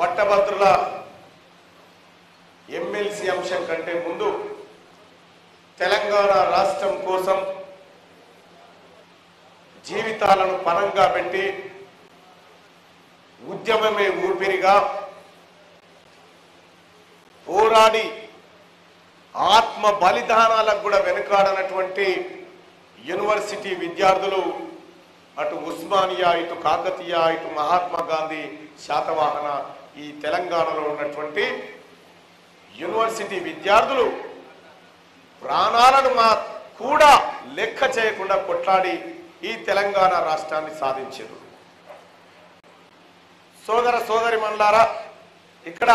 పట్టభద్రుల ఎమ్మెల్సీ అంశం కంటే ముందు తెలంగాణ రాష్ట్రం కోసం జీవితాలను పనంగా పెట్టి ఉద్యమమే ఊపిరిగా పోరాడి ఆత్మ బలిదానాలకు కూడా వెనుకాడనటువంటి యూనివర్సిటీ విద్యార్థులు అటు ఉస్మానియా ఇటు కాకతీయ ఇటు మహాత్మా గాంధీ శాతవాహన ఈ తెలంగాణలో ఉన్నటువంటి యూనివర్సిటీ విద్యార్థులు ప్రాణాలను మా కూడా లెక్క చేయకుండా కొట్లాడి ఈ తెలంగాణ రాష్ట్రాన్ని సాధించారు సోదర సోదరి మండలారా ఇక్కడ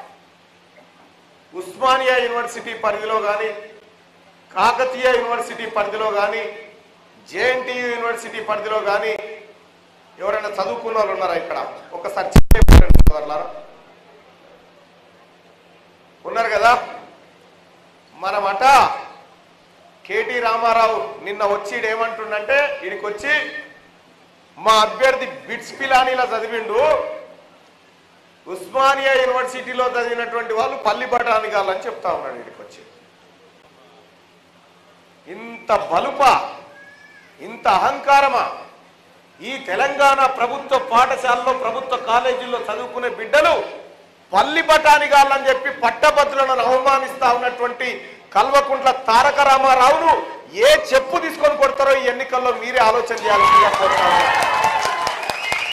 ఉస్మానియా యూనివర్సిటీ పరిధిలో కానీ కాకతీయ యూనివర్సిటీ పరిధిలో కానీ జేఎన్టీయు యూనివర్సిటీ పరిధిలో కానీ ఎవరైనా చదువుకున్న వాళ్ళు ఉన్నారా ఇక్కడ ఒకసారి చెప్పండి సోదరులారా ఉన్నారు కదా మనమట కేటీ రామారావు నిన్న వచ్చి ఈడు ఏమంటుండంటే ఈడికి వచ్చి మా అభ్యర్థి బిట్స్ పిలానీలా చదివిండు ఉస్మానియా యూనివర్సిటీలో చదివినటువంటి వాళ్ళు పల్లి బఠానిగాలని చెప్తా ఉన్నాడు వీడికి వచ్చి ఇంత బలుప ఇంత అహంకారమా ఈ తెలంగాణ ప్రభుత్వ పాఠశాలలో ప్రభుత్వ కాలేజీల్లో చదువుకునే బిడ్డలు పల్లి బఠానిగాళ్ళని చెప్పి పట్టభద్రులను అవమానిస్తా ఉన్నటువంటి కల్వకుంట్ల తారక రామారావును ఏ చెప్పు తీసుకొని కొడతారో ఈ ఎన్నికల్లో మీరే ఆలోచన చేయాల్సిందిగా కోరుతా ఉన్నాను.